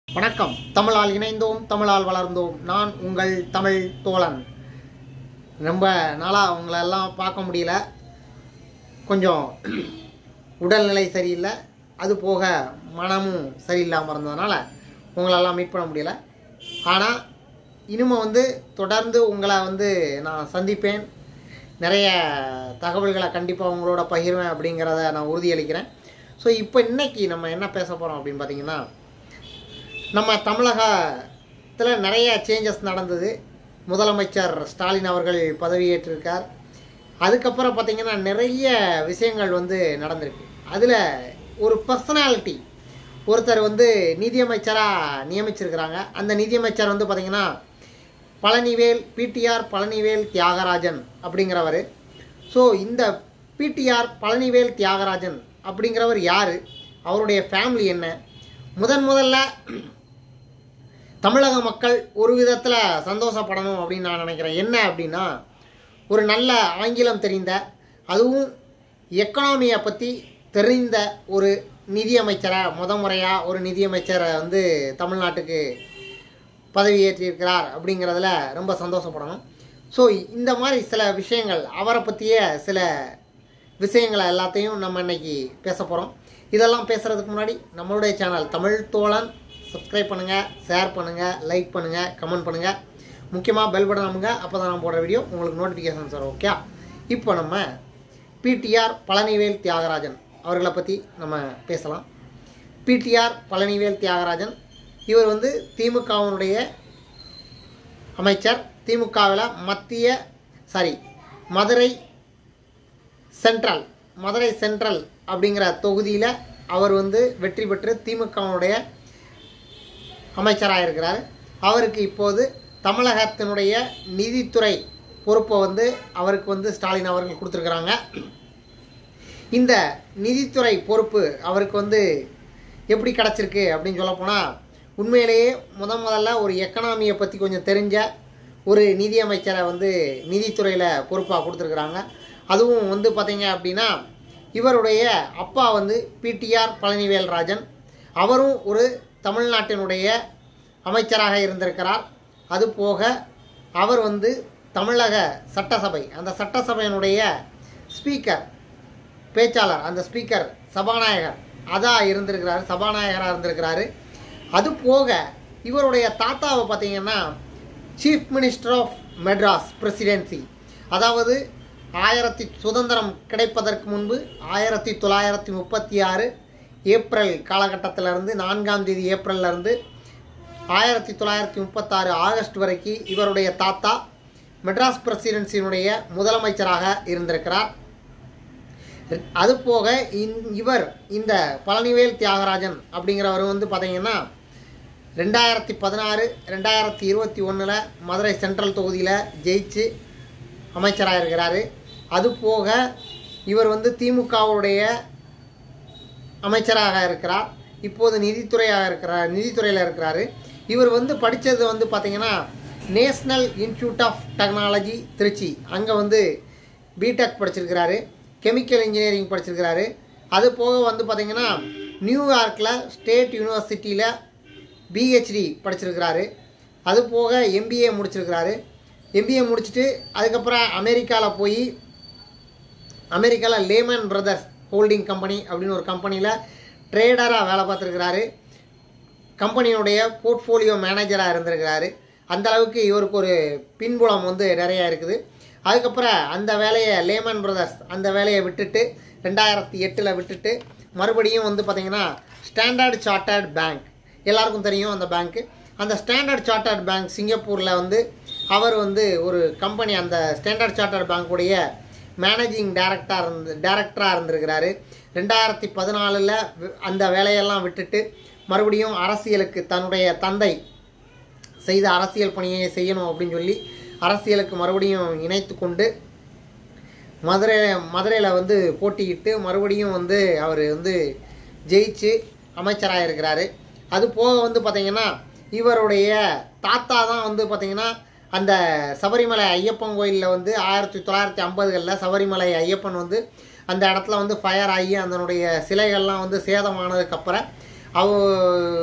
வணக்கம் தமிழால் இணைந்தோம் தமிழால் வளர்ந்தோம் நான் உங்கள் தமிழ் தோழன் ரொம்ப நாளாக உங்களை எல்லாம் பார்க்க முடியல கொஞ்சம் உடல்நிலை சரியில்லை அது போக மனமும் சரியில்லாமல் இருந்ததுனால உங்களெல்லாம் மீட் பண்ண முடியல ஆனால் இனிமே வந்து தொடர்ந்து உங்களை வந்து நான் சந்திப்பேன் நிறைய தகவல்களை கண்டிப்பாக உங்களோட பகிர்வேன் அப்படிங்கிறத நான் உறுதியளிக்கிறேன் ஸோ இப்போ இன்னைக்கு நம்ம என்ன பேச போகிறோம் அப்படின்னு பார்த்தீங்கன்னா நம்ம தமிழகத்தில் நிறைய சேஞ்சஸ் நடந்தது முதலமைச்சர் ஸ்டாலின் அவர்கள் பதவியேற்றிருக்கார் அதுக்கப்புறம் பார்த்திங்கன்னா நிறைய விஷயங்கள் வந்து நடந்திருக்கு அதில் ஒரு பர்சனாலிட்டி ஒருத்தர் வந்து நிதியமைச்சராக நியமிச்சிருக்கிறாங்க அந்த நிதியமைச்சர் வந்து பார்த்திங்கன்னா பழனிவேல் பிடிஆர் பழனிவேல் தியாகராஜன் அப்படிங்கிறவர் ஸோ இந்த பிடிஆர் பழனிவேல் தியாகராஜன் அப்படிங்கிறவர் யார் அவருடைய ஃபேமிலி என்ன முதன் முதல்ல தமிழக மக்கள் ஒரு விதத்தில் சந்தோஷப்படணும் அப்படின்னு நான் நினைக்கிறேன் என்ன அப்படின்னா ஒரு நல்ல ஆங்கிலம் தெரிந்த அதுவும் எக்கனாமியை பற்றி தெரிந்த ஒரு நிதியமைச்சரை முத முறையாக ஒரு நிதியமைச்சரை வந்து தமிழ்நாட்டுக்கு பதவியேற்றிருக்கிறார் அப்படிங்கிறதுல ரொம்ப சந்தோஷப்படணும் ஸோ இந்த மாதிரி சில விஷயங்கள் அவரை பற்றிய சில விஷயங்களை எல்லாத்தையும் நம்ம இன்னைக்கு பேச போகிறோம் இதெல்லாம் பேசுகிறதுக்கு முன்னாடி நம்மளுடைய சேனல் தமிழ் தோழன் சப்ஸ்கிரைப் பண்ணுங்கள் ஷேர் பண்ணுங்கள் லைக் பண்ணுங்கள் கமெண்ட் பண்ணுங்கள் முக்கியமாக பெல் பட்டன் அமுங்க அப்போ தான் நான் போடுற வீடியோ உங்களுக்கு நோட்டிஃபிகேஷன் சார் ஓகே இப்போ நம்ம பிடிஆர் பழனிவேல் தியாகராஜன் அவர்களை பற்றி நம்ம பேசலாம் பிடிஆர் பழனிவேல் தியாகராஜன் இவர் வந்து திமுகவினுடைய அமைச்சர் திமுகவில் மத்திய sorry Madurai central Madurai central அப்படிங்கிற தொகுதியில் அவர் வந்து வெற்றி பெற்று திமுகவினுடைய அமைச்சராக இருக்கிறார் அவருக்கு இப்போது தமிழகத்தினுடைய நிதித்துறை பொறுப்பை வந்து அவருக்கு வந்து ஸ்டாலின் அவர்கள் கொடுத்துருக்குறாங்க இந்த நிதித்துறை பொறுப்பு அவருக்கு வந்து எப்படி கிடச்சிருக்கு அப்படின்னு சொல்லப்போனால் உண்மையிலேயே முத முதல்ல ஒரு எக்கனாமியை பற்றி கொஞ்சம் தெரிஞ்ச ஒரு நிதியமைச்சரை வந்து நிதித்துறையில் பொறுப்பாக கொடுத்துருக்குறாங்க அதுவும் வந்து பார்த்தீங்க அப்படின்னா இவருடைய அப்பா வந்து பிடிஆர் பழனிவேல் ராஜன் அவரும் ஒரு தமிழ்நாட்டினுடைய அமைச்சராக இருந்திருக்கிறார் அது போக அவர் வந்து தமிழக சட்டசபை அந்த சட்டசபையினுடைய ஸ்பீக்கர் பேச்சாளர் அந்த ஸ்பீக்கர் சபாநாயகர் அதாக இருந்திருக்கிறாரு சபாநாயகராக இருந்திருக்கிறாரு அது போக இவருடைய தாத்தாவை பார்த்தீங்கன்னா chief minister of Madras presidency அதாவது ஆயிரத்தி சுதந்திரம் கிடைப்பதற்கு முன்பு ஆயிரத்தி தொள்ளாயிரத்தி முப்பத்தி ஆறு ஏப்ரல் காலகட்டத்திலிருந்து நான்காம் தேதி ஏப்ரல்லேருந்து ஆயிரத்தி தொள்ளாயிரத்தி முப்பத்தாறு ஆகஸ்ட் வரைக்கும் இவருடைய தாத்தா மெட்ராஸ் பிரசிடென்சியினுடைய முதலமைச்சராக இருந்திருக்கிறார் அது போக இவர் இந்த பழனிவேல் தியாகராஜன் அப்படிங்கிறவர் வந்து பார்த்தீங்கன்னா ரெண்டாயிரத்தி பதினாறு ரெண்டாயிரத்தி இருபத்தி ஒன்றில் மதுரை சென்ட்ரல் தொகுதியில் ஜெயிச்சு அமைச்சராக இருக்கிறாரு அது போக இவர் வந்து திமுகவுடைய அமைச்சராக இருக்கிறார் இப்போது நிதித்துறையாக இருக்கிறார் நிதித்துறையில் இருக்கிறாரு இவர் வந்து படித்தது வந்து பார்த்திங்கன்னா national institute of technology Trichy அங்கே வந்து பிடெக் படிச்சிருக்கிறாரு கெமிக்கல் இன்ஜினியரிங் படிச்சிருக்கிறாரு அது போக வந்து பார்த்திங்கன்னா நியூயார்க்கில் ஸ்டேட் யூனிவர்சிட்டியில் பிஹெச்டி படிச்சிருக்கிறாரு அது போக எம்பிஏ முடிச்சிருக்கிறாரு எம்பிஏ முடிச்சுட்டு அதுக்கப்புறம் அமெரிக்காவில் போய் அமெரிக்காவில் லேமன் பிரதர்ஸ் ஹோல்டிங் கம்பெனி அப்படின்னு ஒரு கம்பெனியில் ட்ரேடராக வேலை பார்த்துருக்கிறாரு கம்பெனியுடைய போர்ட்ஃபோலியோ மேனேஜராக இருந்திருக்கிறாரு அந்த அளவுக்கு இவருக்கு ஒரு பின்புலம் வந்து நிறையா இருக்குது அதுக்கப்புறம் அந்த வேலையை லேமன் பிரதர்ஸ் அந்த வேலையை விட்டுட்டு ரெண்டாயிரத்தி எட்டில் விட்டுட்டு மறுபடியும் வந்து பார்த்திங்கன்னா ஸ்டாண்டர்ட் சார்ட்டர்ட் பேங்க் எல்லாருக்கும் தெரியும் அந்த பேங்க்கு அந்த ஸ்டாண்டர்ட் சார்ட்டர்ட் பேங்க் சிங்கப்பூரில் வந்து அவர் வந்து ஒரு கம்பெனி அந்த ஸ்டாண்டர்ட் சார்ட்டர்ட் பேங்க்குடைய மேனேஜிங் டைரக்டராக இருந்து டைரக்டராக இருந்திருக்கிறாரு ரெண்டாயிரத்தி பதினாலில் அந்த வேலையெல்லாம் விட்டுட்டு மறுபடியும் அரசியலுக்கு தன்னுடைய தந்தை செய்த அரசியல் பணியை செய்யணும் அப்படின்னு சொல்லி அரசியலுக்கு மறுபடியும் இணைத்து கொண்டு மதுரை மதுரையில் வந்து போட்டியிட்டு மறுபடியும் வந்து அவர் வந்து ஜெயிச்சு அமைச்சராக இருக்கிறாரு அது போக வந்து பார்த்திங்கன்னா இவருடைய தாத்தா தான் வந்து பார்த்திங்கன்னா அந்த சபரிமலை ஐயப்பன் கோயிலில் வந்து ஆயிரத்தி தொள்ளாயிரத்தி ஐம்பதுகளில் சபரிமலை ஐயப்பன் வந்து அந்த இடத்துல வந்து ஃபயர் ஆகி அதனுடைய சிலைகள்லாம் வந்து சேதமானதுக்கப்புறம் அவ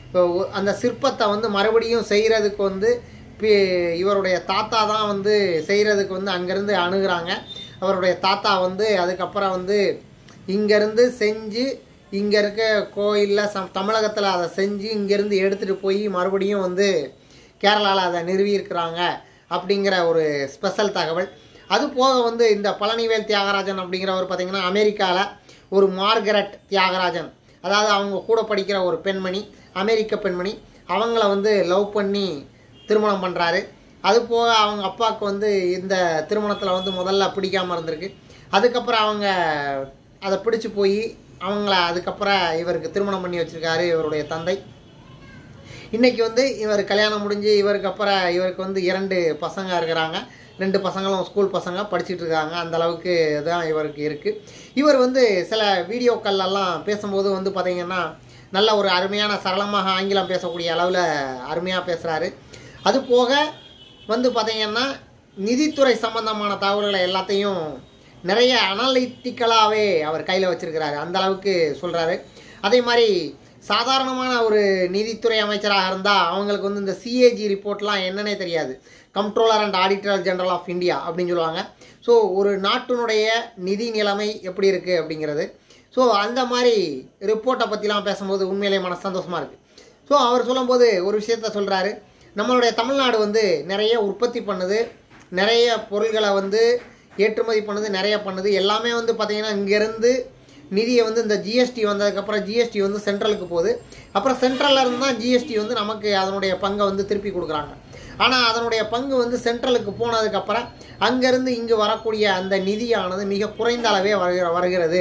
இப்போ ஒ- அந்த சிற்பத்தை வந்து மறுபடியும் செய்கிறதுக்கு வந்து பி- இவருடைய தாத்தா தான் வந்து செய்கிறதுக்கு வந்து அங்கேருந்து அணுகுறாங்க அவருடைய தாத்தா வந்து அதுக்கப்புறம் வந்து இங்கேருந்து செஞ்சு இங்கே இருக்க கோயிலில் சம் தமிழகத்தில் அதை செஞ்சு இங்கேருந்து எடுத்துகிட்டு போய் மறுபடியும் வந்து கேரளாவில் அதை நிறுவியிருக்கிறாங்க அப்படிங்கிற ஒரு ஸ்பெஷல் தகவல் அது போக வந்து இந்த பழனிவேல் தியாகராஜன் அப்படிங்கிறவர் பார்த்தீங்கன்னா அமெரிக்காவில் ஒரு மார்கரெட் தியாகராஜன் அதாவது அவங்க கூட படிக்கிற ஒரு பெண்மணி அமெரிக்க பெண்மணி அவங்கள வந்து லவ் பண்ணி திருமணம் பண்ணுறாரு அது போக அவங்க அப்பாவுக்கு வந்து இந்த திருமணத்தில் வந்து முதல்ல பிடிக்காம இருந்திருக்கு அதுக்கப்புறம் அவங்க அதை பிடிச்சு போய் அவங்கள அதுக்கப்புறம் இவருக்கு திருமணம் பண்ணி வச்சிருக்காரு இவருடைய தந்தை இன்னைக்கு வந்து இவர் கல்யாணம் முடிஞ்சு இவருக்கு அப்புறம் இவருக்கு வந்து இரண்டு பசங்க இருக்கிறாங்க ரெண்டு பசங்களும் ஸ்கூல் பசங்க படிச்சுட்டு இருக்காங்க அந்த அளவுக்கு தான் இவருக்கு இருக்கு இவர் வந்து சில வீடியோக்கள் எல்லாம் பேசும்போது வந்து பார்த்தீங்கன்னா நல்ல ஒரு அருமையான சரளமாக ஆங்கிலம் பேசக்கூடிய அளவில் அருமையாக பேசுகிறாரு அது போக வந்து பார்த்தீங்கன்னா நிதித்துறை சம்பந்தமான தகவல்களை எல்லாத்தையும் நிறைய அனலிட்டிக்கலாகவே அவர் கையில் வச்சிருக்கிறாரு அந்த அளவுக்கு சொல்கிறாரு அதே மாதிரி சாதாரணமான ஒரு நிதித்துறை அமைச்சராக இருந்தால் அவங்களுக்கு வந்து இந்த சிஏஜி ரிப்போர்ட்லாம் என்னன்னே தெரியாது comptroller and auditor general of India அப்படின்னு சொல்லுவாங்க ஸோ ஒரு நாட்டினுடைய நிதி நிலைமை எப்படி இருக்குது அப்படிங்கிறது ஸோ அந்த மாதிரி ரிப்போர்ட்டை பற்றிலாம் பேசும்போது உண்மையிலே மன சந்தோஷமாக இருக்குது ஸோ அவர் சொல்லும்போது ஒரு விஷயத்த சொல்கிறாரு நம்மளுடைய தமிழ்நாடு வந்து நிறைய உற்பத்தி பண்ணுது நிறைய பொருள்களை வந்து ஏற்றுமதி பண்ணுது நிறைய பண்ணுது எல்லாமே வந்து பார்த்திங்கன்னா இங்கேருந்து நிதியை வந்து இந்த ஜிஎஸ்டி வந்ததுக்கப்புறம் ஜிஎஸ்டி வந்து சென்ட்ரலுக்கு போகுது அப்புறம் சென்ட்ரல்ல இருந்து தான் ஜிஎஸ்டி வந்து நமக்கு அதனுடைய பங்கை வந்து திருப்பி கொடுக்குறாங்க ஆனால் அதனுடைய பங்கு வந்து சென்ட்ரலுக்கு போனதுக்கப்புறம் அங்கேருந்து இங்கு வரக்கூடிய அந்த நிதியானது மிக குறைந்த அளவே வருகிற வருகிறது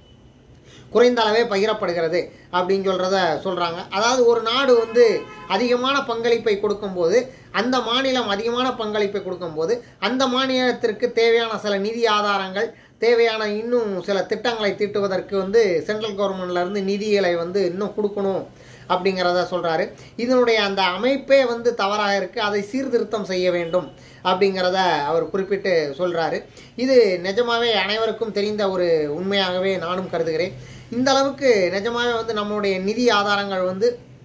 குறைந்த அளவே பகிரப்படுகிறது அப்படின்னு சொல்கிறத சொல்கிறாங்க அதாவது ஒரு நாடு வந்து அதிகமான பங்களிப்பை கொடுக்கும்போது அந்த மாநிலம் அதிகமான பங்களிப்பை கொடுக்கும்போது அந்த மாநிலத்திற்கு தேவையான சில நிதி ஆதாரங்கள் தேவையான இன்னும் சில திட்டங்களை தீட்டுவதற்கு வந்து சென்ட்ரல் கவர்மெண்ட்ல இருந்து நிதிகளை வந்து இன்னும் கொடுக்கணும் அப்படிங்கிறத சொல்கிறாரு இதனுடைய அந்த அமைப்பே வந்து தவறாக இருக்குது அதை சீர்திருத்தம் செய்ய வேண்டும் அப்படிங்கிறத அவர் குறிப்பிட்டு சொல்கிறாரு இது நிஜமாவே அனைவருக்கும் தெரிந்த ஒரு உண்மையாகவே நானும் கருதுகிறேன் இந்த அளவுக்கு நிஜமாவே வந்து நம்மளுடைய நிதி ஆதாரங்கள் வந்து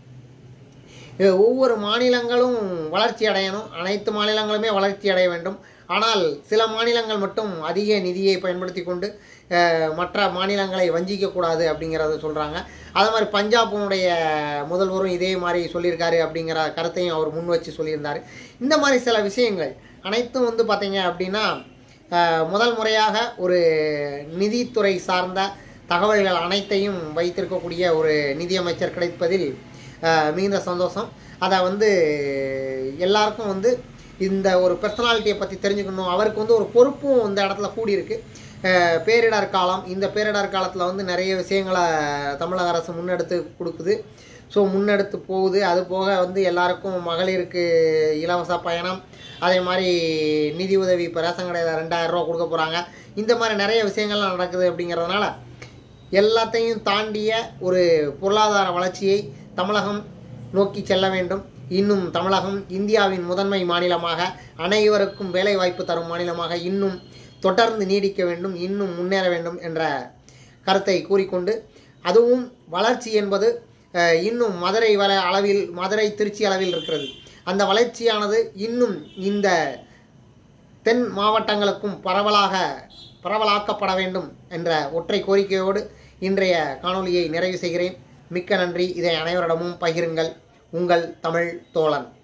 அஹ், ஒவ்வொரு மாநிலங்களும் வளர்ச்சி அடையணும் அனைத்து மாநிலங்களுமே வளர்ச்சி அடைய வேண்டும் ஆனால் சில மாநிலங்கள் மட்டும் அதிக நிதியை பயன்படுத்தி கொண்டு அஹ், மற்ற மாநிலங்களை வஞ்சிக்கக்கூடாது அப்படிங்கிறத சொல்கிறாங்க அதே மாதிரி பஞ்சாபினுடைய முதல்வரும் இதே மாதிரி சொல்லியிருக்காரு அப்படிங்கிற கருத்தையும் அவர் முன் வச்சு சொல்லியிருந்தார் இந்த மாதிரி சில விஷயங்கள் அனைத்தும் வந்து பார்த்தீங்க அப்படின்னா அஹ், முதல் முறையாக ஒரு நிதித்துறை சார்ந்த தகவல்கள் அனைத்தையும் வைத்திருக்கக்கூடிய ஒரு நிதியமைச்சர் கிடைப்பதில் அஹ், மிகுந்த சந்தோஷம் அதை வந்து எல்லாருக்கும் வந்து இந்த ஒரு பர்சனாலிட்டியை பற்றி தெரிஞ்சுக்கணும் அவருக்கு வந்து ஒரு பொறுப்பும் இந்த இடத்துல கூடியிருக்கு அஹ், பேரிடர் காலம் இந்த பேரிடர் காலத்தில் வந்து நிறைய விஷயங்களை தமிழக அரசு முன்னெடுத்து கொடுக்குது ஸோ முன்னெடுத்து போகுது அது போக வந்து எல்லாருக்கும் மகளிருக்கு இலவச பயணம் அதே மாதிரி நிதி உதவி இப்போ ரேஷன் கடையில் ரெண்டாயிரம் ரூபா கொடுக்க போகிறாங்க இந்த மாதிரி நிறைய விஷயங்கள்லாம் நடக்குது அப்படிங்கிறதுனால எல்லாத்தையும் தாண்டிய ஒரு பொருளாதார வளர்ச்சியை தமிழகம் நோக்கி செல்ல வேண்டும் இன்னும் தமிழகம் இந்தியாவின் முதன்மை மாநிலமாக அனைவருக்கும் வேலைவாய்ப்பு தரும் மாநிலமாக இன்னும் தொடர்ந்து நீடிக்க வேண்டும் இன்னும் முன்னேற வேண்டும் என்ற கருத்தை கூறிக்கொண்டு அதுவும் வளர்ச்சி என்பது அஹ், இன்னும் மதுரை வள அளவில் மதுரை திருச்சி அளவில் இருக்கிறது அந்த வளர்ச்சியானது இன்னும் இந்த தென் மாவட்டங்களுக்கும் பரவலாக பரவலாக்கப்பட வேண்டும் என்ற ஒற்றை கோரிக்கையோடு இன்றைய காணொளியை நிறைவு செய்கிறேன் மிக்க நன்றி இதை அனைவரிடமும் பகிருங்கள் உங்கள் தமிழ் தோழன்